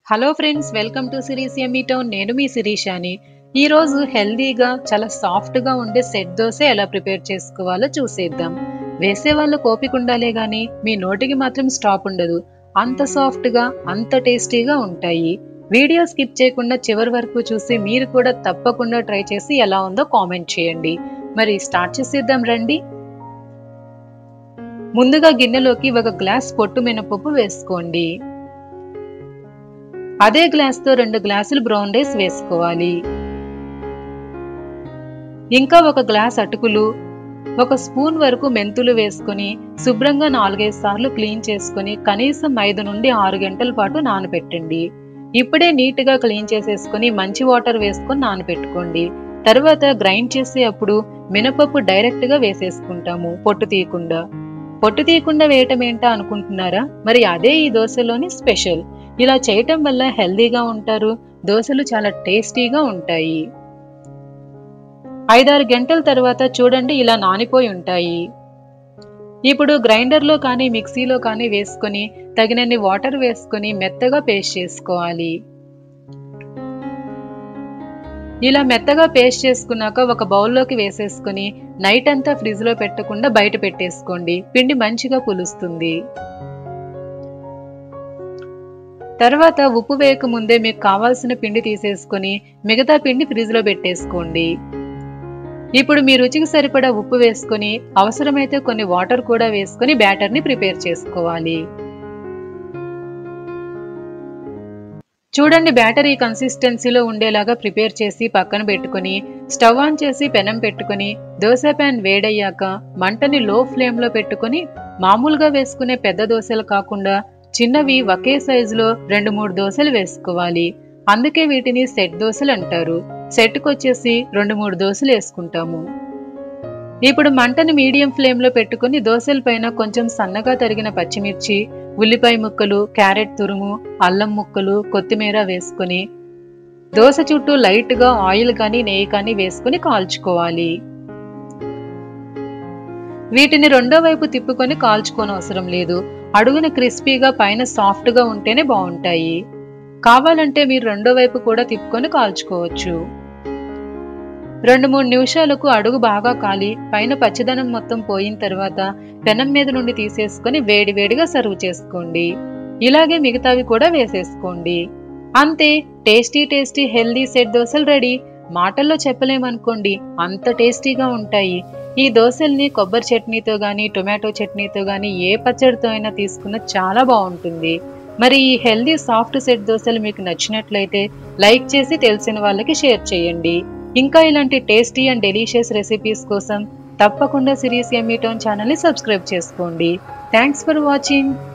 hello friends welcome to సిరీస్ ఎమ్మీ టౌన్ నేను మీ శిరీషాని ఈ రోజు హెల్దీగా చాలా సాఫ్ట్ గా ఉండే సెట్ దోశ ఎలా ప్రిపేర్ చేసుకోవాలో చూసేద్దాం వేసే వాళ్ళు కోపిక ఉండాలే గాని మీ నోటికి మాత్రం స్టాప్ ఉండదు అంత సాఫ్ట్ గా అంత టేస్టీగా ఉంటాయి వీడియో స్కిప్ చేయకుండా చివరి వరకు చూసి మీరు కూడా తప్పకుండా ట్రై చేసి ఎలా ఉందో కామెంట్ చేయండి మరి స్టార్ట్ చేసేద్దాం రండి ముందుగా గిన్నెలోకి ఒక గ్లాస్ పొట్టు మినపప్పు వేసుకోండి అదే గ్లాస్తో రెండు గ్లాసులు బ్రౌన్ రైస్ వేసుకోవాలి ఇంకా ఒక గ్లాస్ అటుకులు ఒక స్పూన్ వరకు మెంతులు వేసుకొని శుభ్రంగా నాలుగైదు సార్లు క్లీన్ చేసుకొని కనీసం ఐదు నుండి ఆరు గంటల పాటు నానబెట్టండి ఇప్పుడే నీట్గా క్లీన్ చేసేసుకొని మంచి వాటర్ వేసుకొని నానబెట్టుకోండి తర్వాత గ్రైండ్ చేసే అప్పుడు మినపప్పు డైరెక్ట్గా వేసేసుకుంటాము పొట్టు తీయకుండా పొట్టు తీయకుండా వేయటం ఏంటా అనుకుంటున్నారా మరి అదే ఈ దోశలోని స్పెషల్ ఇలా చేయటం వల్ల హెల్దీగా ఉంటారు దోశలు చాలా టేస్టీగా ఉంటాయి ఐదారు గంటల తర్వాత చూడండి ఇలా నానిపోయి ఉంటాయి ఇప్పుడు గ్రైండర్లో కానీ మిక్సీలో కానీ వేసుకొని తగినన్ని వాటర్ వేసుకొని మెత్తగా పేస్ట్ చేసుకోవాలి ఇలా మెత్తగా పేస్ట్ చేసుకున్నాక ఒక బౌల్లోకి వేసేసుకుని నైట్ అంతా ఫ్రిడ్జ్ లో పెట్టకుండా బయట పెట్టేసుకోండి పిండి మంచిగా పులుస్తుంది తర్వాత ఉప్పు వేయక ముందే మీకు కావాల్సిన పిండి తీసేసుకొని మిగతా పిండి ఫ్రిడ్జ్ లో పెట్టేసుకోండి ఇప్పుడు మీ రుచికి సరిపడా ఉప్పు వేసుకొని అవసరమైతే కొన్ని వాటర్ కూడా వేసుకొని బ్యాటర్ని ప్రిపేర్ చేసుకోవాలి చూడండి బ్యాటర్ ఈ కన్సిస్టెన్సీలో ఉండేలాగా ప్రిపేర్ చేసి పక్కన పెట్టుకొని స్టవ్ ఆన్ చేసి పెనం పెట్టుకొని దోశ ప్యాన్ వేడయ్యాక మంటని లో ఫ్లేమ్లో పెట్టుకొని మామూలుగా వేసుకునే పెద్ద దోశలు కాకుండా చిన్నవి ఒకే సైజులో రెండు మూడు దోశలు వేసుకోవాలి అందుకే వీటిని సెట్ దోశలు అంటారు సెట్కి వచ్చేసి రెండు మూడు దోశలు వేసుకుంటాము ఇప్పుడు మంటని మీడియం ఫ్లేమ్లో పెట్టుకుని దోశల పైన కొంచెం సన్నగా తరిగిన పచ్చిమిర్చి ఉల్లిపాయ ముక్కలు క్యారెట్ తురుము అల్లం ముక్కలు కొత్తిమీర వేసుకుని దోశ చుట్టూ లైట్గా ఆయిల్ కానీ నెయ్యి కానీ వేసుకుని కాల్చుకోవాలి వీటిని రెండో వైపు తిప్పుకొని కాల్చుకోని అవసరం లేదు అడుగున క్రిస్పీగా పైన సాఫ్ట్గా ఉంటేనే బాగుంటాయి కావాలంటే మీరు రెండో వైపు కూడా తిప్పుకొని కాల్చుకోవచ్చు రెండు మూడు నిమిషాలకు అడుగు బాగా కాలి పైన పచ్చదనం మొత్తం పోయిన తర్వాత పెనం మీద నుండి తీసేసుకొని వేడివేడిగా సర్వ్ చేసుకోండి ఇలాగే మిగతావి కూడా వేసేసుకోండి అంతే టేస్టీ టేస్టీ హెల్దీ సెట్ దోశలు రెడీ మాటల్లో చెప్పలేమనుకోండి అంత టేస్టీగా ఉంటాయి ఈ దోశల్ని కొబ్బరి చట్నీతో గానీ టొమాటో చట్నీతో గానీ ఏ పచ్చడితో అయినా తీసుకున్న చాలా బాగుంటుంది మరి ఈ హెల్దీ సాఫ్ట్ సెట్ దోశలు మీకు నచ్చినట్లయితే లైక్ చేసి తెలిసిన వాళ్ళకి షేర్ చేయండి ఇంకా ఇలాంటి టేస్టీ అండ్ డెలీషియస్ రెసిపీస్ కోసం తప్పకుండా సిరీస్ ఎమ్మీటోన్ ఛానల్ని సబ్స్క్రైబ్ చేసుకోండి థ్యాంక్స్ ఫర్ వాచింగ్